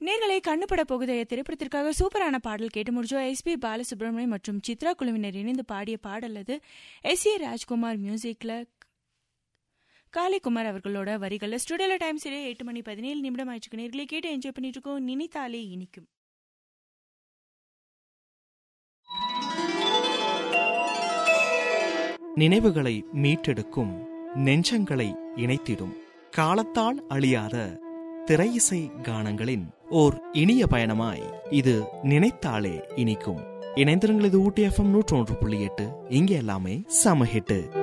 நேர்களை கண்ணுப்பட போகுதைய திரைப்படத்திற்காக சூப்பரான பாடல் கேட்டு முடிச்சோம் எஸ்பி பாலசுப்ரமணியம் மற்றும் சித்ரா குழுவினர் இணைந்து பாடிய பாடல் அது எஸ் ஏ ராஜ்குமார் மியூசிக்ல காளிக்குமார் அவர்களோட வரிகளில் ஸ்டுடியோல டைம் சரி எட்டு மணி பதினேழு நிமிடம் ஆயிடுச்சு நேர்களை கேட்டு என்ஜாய் பண்ணிட்டு இருக்கோம் நினைத்தாலே இனிக்கும் நினைவுகளை மீட்டெடுக்கும் நெஞ்சங்களை இணைத்திடும் காலத்தால் அழியாத திரையிசை கானங்களின் ஓர் இனிய பயணமாய் இது நினைத்தாலே இனிக்கும் இணைந்திருங்கள் இது ஊட்டி எஃப்எம் நூற்றொன்று புள்ளி எட்டு இங்கே எல்லாமே சமஹிட்டு